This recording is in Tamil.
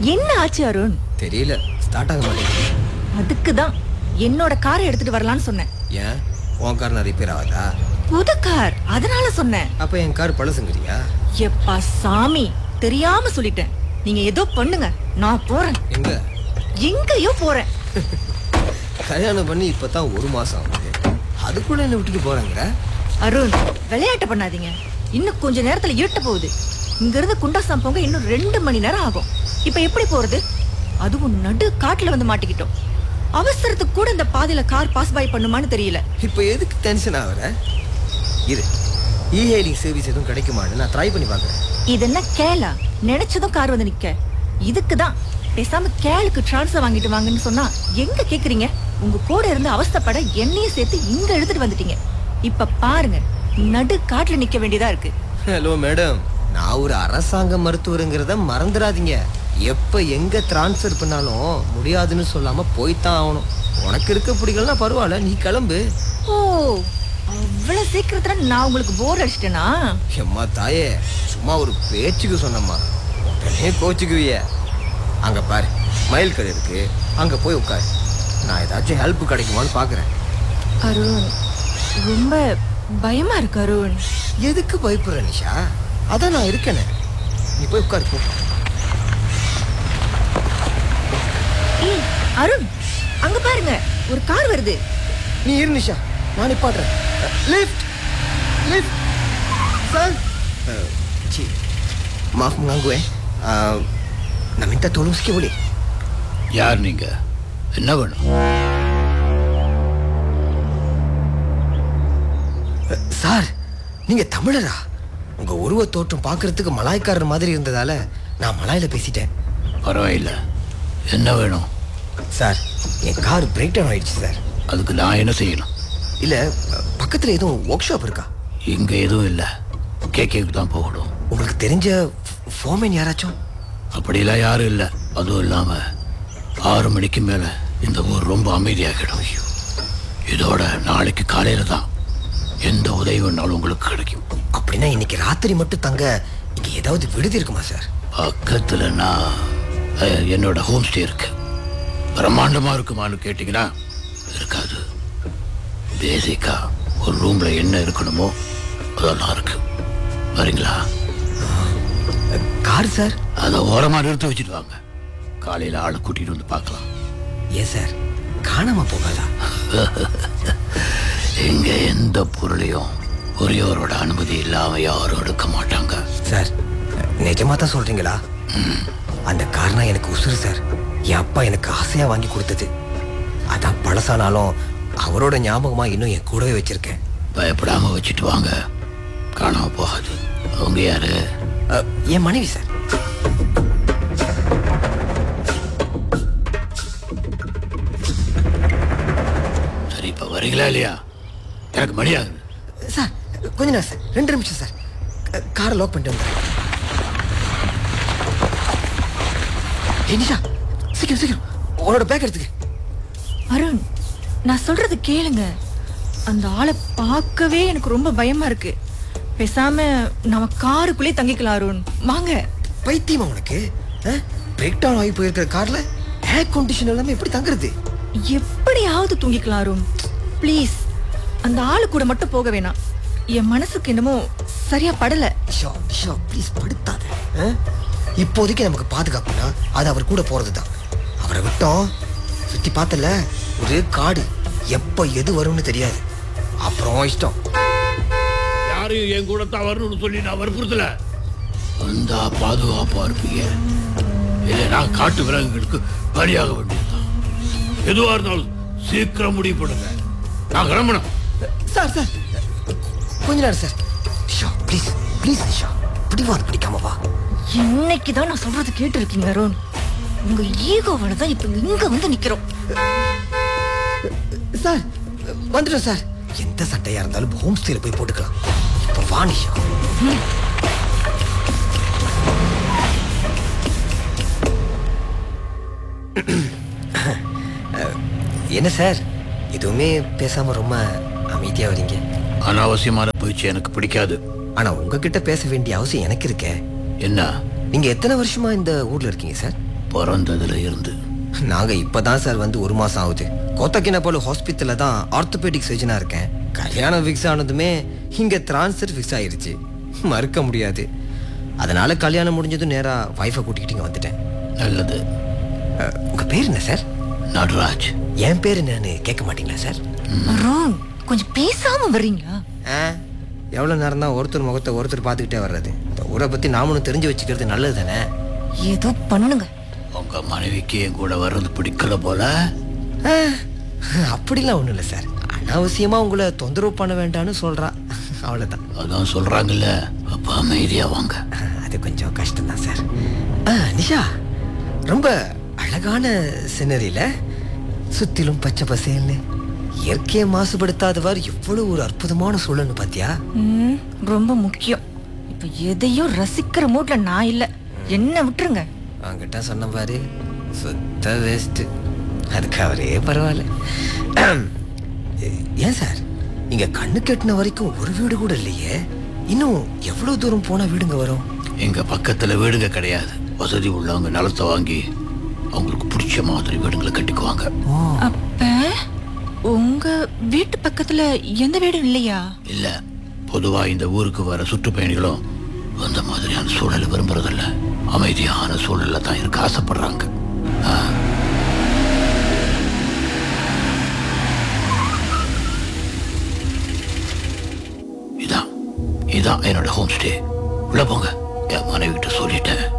என்ன ஆச்சு அருண் தெரியல ஸ்டார்ட் ஆக மாட்டேங்குது அதுக்கு தான் என்னோட காரை எடுத்துட்டு வரலாம்னு சொன்னேன் ஏன் உன் கார் நான் ரிப்பேர் ஆகாதா புது கார் அதனால சொன்னேன் அப்ப என் கார் பழசுங்கிறியா எப்பா சாமி தெரியாம சொல்லிட்டேன் நீங்க ஏதோ பண்ணுங்க நான் போறேன் எங்க எங்கேயோ போறேன் கல்யாணம் பண்ணி இப்பதான் ஒரு மாசம் ஆகுது அதுக்குள்ள என்ன விட்டுட்டு போறாங்கிற அருண் விளையாட்டு பண்ணாதீங்க இன்னும் கொஞ்ச நேரத்துல இருட்ட போகுது இங்க இருந்து குண்டாசாம் போங்க இன்னும் ரெண்டு மணி நேரம் ஆகும் இப்ப எப்படி போறது அதுவும் நடு காட்டுல வந்து மாட்டிக்கிட்டோம் அவசரத்துக்கு கூட இந்த பாதையில கார் பாஸ் பை பண்ணுமான்னு தெரியல இப்போ எதுக்கு டென்ஷன் ஆகுற இரு இ ஹெயிலிங் சர்வீஸ் எதுவும் கிடைக்குமான்னு நான் ட்ரை பண்ணி பார்க்குறேன் இது என்ன கேலா நினைச்சதும் கார் வந்து நிக்க இதுக்கு தான் பேசாம கேளுக்கு டிரான்ஸ்ஃபர் வாங்கிட்டு வாங்கன்னு சொன்னா எங்க கேக்குறீங்க உங்க கூட இருந்து அவஸ்தைப்பட என்னையும் சேர்த்து இங்க எடுத்துட்டு வந்துட்டீங்க இப்ப பாருங்க நடு காட்டுல நிக்க வேண்டியதா இருக்கு ஹலோ மேடம் நான் ஒரு அரசாங்க மருத்துவருங்கிறத மறந்துடாதீங்க எப்ப எங்க டிரான்ஸ்ஃபர் பண்ணாலும் முடியாதுன்னு சொல்லாம போய்த்தான் ஆகணும் உனக்கு இருக்க பிடிக்கலன்னா பரவாயில்ல நீ கிளம்பு ஓ அவ்வளவு சீக்கிரத்துல நான் உங்களுக்கு போர் அடிச்சிட்டேனா எம்மா தாயே சும்மா ஒரு பேச்சுக்கு சொன்னம்மா உடனே கோச்சுக்குவிய அங்க பாரு மயில் கடை இருக்கு அங்க போய் உட்காரு நான் ஏதாச்சும் ஹெல்ப் கிடைக்குமான்னு பாக்குறேன் அருண் ரொம்ப பயமா இருக்கு அருண் எதுக்கு பயப்படுற நிஷா அதான் நான் இருக்கேனே நீ போய் உட்காரு போ ஏய் அருண் அங்க பாருங்க ஒரு கார் வருது நீ இரு நிஷா நான் நிப்பாட்டுறேன் லிஃப்ட் லிஃப்ட் சார் જી માફ માંગુ હે નમિતા તોલું કે બોલી யார் நீங்க என்ன வேணும் சார் நீங்க தமிழரா உங்க உருவ தோற்றம் பார்க்கறதுக்கு மலாய்க்காரர் மாதிரி இருந்ததால நான் மலாயில பேசிட்டேன் பரவாயில்ல என்ன வேணும் சார் என் கார் பிரேக் டவுன் ஆயிடுச்சு சார் அதுக்கு நான் என்ன செய்யணும் இல்ல பக்கத்துல எதுவும் ஒர்க் ஷாப் இருக்கா இங்க எதுவும் இல்லை கேக்கேக்கு தான் போகணும் உங்களுக்கு தெரிஞ்ச ஃபோமேன் யாராச்சும் அப்படிலாம் யாரும் இல்லை அதுவும் இல்லாம ஆறு மணிக்கு மேல இந்த ஊர் ரொம்ப அமைதியாகிடும் இதோட நாளைக்கு காலையில தான் எந்த உதவி வேணாலும் உங்களுக்கு கிடைக்கும் அப்படின்னா இன்னைக்கு ராத்திரி மட்டும் தங்க இங்க ஏதாவது விடுதி இருக்குமா சார் பக்கத்துல நான் அஹ், என்னோட ஹோம் ஸ்டே இருக்கு பிரம்மாண்டமா இருக்குமான்னு கேட்டீங்கன்னா இருக்காது பேசிக்கா ஒரு ரூம்ல என்ன இருக்கணுமோ அதெல்லாம் இருக்கு வரீங்களா கார் சார் அதை ஓரமா நிறுத்தி வச்சுட்டு வாங்க காலையில ஆளை கூட்டிட்டு வந்து பார்க்கலாம் ஏன் சார் காணாம போகாதா இங்க எந்த பொருளையும் ஒரேவரோட அனுமதி இல்லாம யாரும் எடுக்க மாட்டாங்க சார் நிஜமா தான் சொல்றீங்களா அந்த காரணம் எனக்கு உசுறு சார் என் அப்பா எனக்கு ஆசையா வாங்கி கொடுத்தது அதான் பழசானாலும் அவரோட ஞாபகமா இன்னும் என் கூடவே வச்சிருக்கேன் பயப்படாம வச்சுட்டு வாங்க காணாம போகாது அவங்க யாரு அ, என் மனைவி சார் சரி இப்ப வரீங்களா இல்லையா எனக்கு மணி ஆகுது சார் கொஞ்ச நேரம் சார் ரெண்டு நிமிஷம் சார் க- காரை லாக் பண்ணிட்டு வந்துடுறேன் ஏய், நிஷா சீக்கிரம் சீக்கிரம் உன்னோட பேக் எடுத்துக்க அருண் நான் சொல்றது கேளுங்க அந்த ஆளை பார்க்கவே எனக்கு ரொம்ப பயமா இருக்கு பேசாம நம்ம காருக்குள்ளே தங்கிக்கலாம் அருண் வாங்க பைத்தியமா உனக்கு பிரேக் டவுன் ஆகி போயிருக்கிற கார்ல ஏர் கண்டிஷன் எல்லாமே எப்படி தங்குறது எப்படியாவது தூங்கிக்கலாம் அருண் ப்ளீஸ் அந்த ஆளு கூட மட்டும் போக வேணாம் என் மனசுக்கு என்னமோ சரியா படல ஷோ ஷோ ப்ளீஸ் படுத்தாத ஆ? இப்போதைக்கு நமக்கு பாதுகாப்புனா அது அவர் கூட போறது தான் அவரை விட்டோம் சுத்தி பார்த்தல ஒரு காடு எப்ப எது வரும்னு தெரியாது அப்புறம் இஷ்டம் யாரையும் என் கூட தான் வரணும்னு சொல்லி நான் வற்புறுத்தல வந்தா பாதுகாப்பா இருப்பீங்க இல்லை நான் காட்டு விலங்குகளுக்கு பலியாக வேண்டியதுதான் எதுவா இருந்தாலும் சீக்கிரம் முடிவு பண்ணுங்க நான் கிளம்பணும் சார் சார் கொஞ்ச நேரம் சார் ஷோ ப்ளீஸ் ப்ளீஸ் ஷோ பிடிவாது பிடிக்காம வா இன்னைக்கு தான் நான் சொல்றது கேட்டு இருக்கீங்க அருண் உங்க ஈகோவால தான் இப்ப இங்க வந்து நிக்கிறோம் சார் வந்துட்டோம் சார் எந்த சட்டையா இருந்தாலும் ஹோம் ஸ்டேல போய் போட்டுக்கலாம் இப்போ வா நிஷா என்ன சார் எதுவுமே பேசாம ரொம்ப அமைதியா வரீங்க அனாவசியமான பேச்சு எனக்கு பிடிக்காது ஆனா உங்ககிட்ட பேச வேண்டிய அவசியம் எனக்கு இருக்கே என்ன நீங்க எத்தனை வருஷமா இந்த ஊர்ல இருக்கீங்க சார் பிறந்ததுல இருந்து நாங்க இப்பதான் சார் வந்து ஒரு மாசம் ஆகுது கோத்தக்கினப்பாலு ஹாஸ்பிட்டல்ல தான் ஆர்த்தோபெடிக் சர்ஜனா இருக்கேன் கல்யாணம் ஃபிக்ஸ் ஆனதுமே இங்க டிரான்ஸ்ஃபர் ஃபிக்ஸ் ஆயிருச்சு மறுக்க முடியாது அதனால கல்யாணம் முடிஞ்சதும் நேரா வைஃபை கூட்டிக்கிட்டு இங்க வந்துட்டேன் நல்லது அஹ், உங்க பேர் என்ன சார் நடராஜ் என் பேர் என்னன்னு கேட்க மாட்டீங்களா சார் அருண் கொஞ்சம் பேசாம வர்றீங்களா ஆ எவ்வளோ நேரம் தான் ஒருத்தர் முகத்தை ஒருத்தர் பார்த்துக்கிட்டே வர்றது இந்த ஊரை பற்றி நாமளும் தெரிஞ்சு வச்சுக்கிறது நல்லது தானே ஏதோ பண்ணுங்க உங்க மனைவிக்கு என் கூட வர்றது பிடிக்கல போல ஆ, அப்படிலாம் ஒன்றும் இல்லை சார் அனாவசியமாக உங்களை தொந்தரவு பண்ண வேண்டாம்னு சொல்கிறா அவ்வளோதான் அதான் சொல்றாங்கல்ல அப்ப அமைதியா வாங்க அது கொஞ்சம் கஷ்டம்தான் சார் ஆ நிஷா ரொம்ப அழகான சினரியில் சுற்றிலும் பச்சை பசேல்னு இயற்கையை மாசுபடுத்தாதவாறு எவ்வளோ ஒரு அற்புதமான சூழல்னு பார்த்தியா ம், ரொம்ப முக்கியம் இப்ப எதையும் ரசிக்கிற மூட்ல நான் இல்ல என்ன விட்டுருங்க அவங்கிட்ட சொன்ன பாரு சுத்த வேஸ்ட்டு அதுக்கு அவரே பரவாயில்ல ஏன் சார் இங்க கண்ணு கெட்டின வரைக்கும் ஒரு வீடு கூட இல்லையே இன்னும் எவ்வளவு தூரம் போனா வீடுங்க வரும் எங்க பக்கத்துல வீடுங்க கிடையாது வசதி உள்ளவங்க நிலத்தை வாங்கி அவங்களுக்கு பிடிச்ச மாதிரி வீடுங்களை கட்டிக்குவாங்க அப்ப உங்க வீட்டு பக்கத்துல எந்த வீடும் இல்லையா இல்ல பொதுவா இந்த ஊருக்கு வர சுற்றுப்பயணிகளும் அந்த மாதிரியான சூழலை விரும்புறதில்ல அமைதியான சூழல்ல தான் இருக்க ஆசைப்படுறாங்க ஆ. இதான் இதான் என்னோட ஹோம் ஸ்டே உள்ள போங்க என் மனைவி கிட்ட சொல்லிட்டேன்